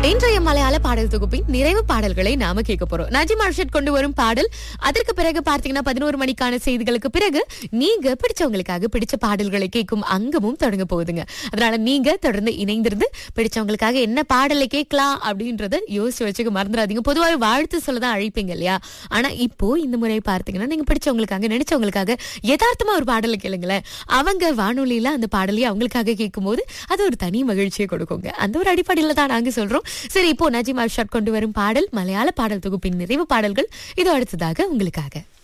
இன்றைய மலையாள பாடல் தொகுப்பின் நிறைவு பாடல்களை நாம கேட்க போறோம் நஜிம் அர்ஷத் கொண்டு வரும் பாடல் அதற்கு பிறகு பார்த்தீங்கன்னா பதினோரு மணிக்கான செய்திகளுக்கு பிறகு நீங்க பிடிச்சவங்களுக்காக பிடிச்ச பாடல்களை கேட்கும் அங்கமும் தொடங்க போகுதுங்க அதனால நீங்க தொடர்ந்து இணைந்திருந்து பிடிச்சவங்களுக்காக என்ன பாடலை கேட்கலாம் அப்படின்றத யோசிச்சு வச்சுக்க மறந்துடாதீங்க பொதுவாக வாழ்த்து சொல்லதான் அழைப்பீங்க இல்லையா ஆனா இப்போ இந்த முறை பார்த்தீங்கன்னா நீங்க பிடிச்சவங்களுக்காக நினைச்சவங்களுக்காக யதார்த்தமா ஒரு பாடலை கேளுங்களேன் அவங்க வானொலியில அந்த பாடலையே அவங்களுக்காக கேட்கும்போது அது ஒரு தனி மகிழ்ச்சியை கொடுக்குங்க அந்த ஒரு அடிப்படையில தான் நாங்க சொல்றோம் சரி இப்போ நஜிம் அர்ஷாட் கொண்டு வரும் பாடல் மலையாள பாடல் தொகுப்பின் நிறைவு பாடல்கள் இது அடுத்ததாக உங்களுக்காக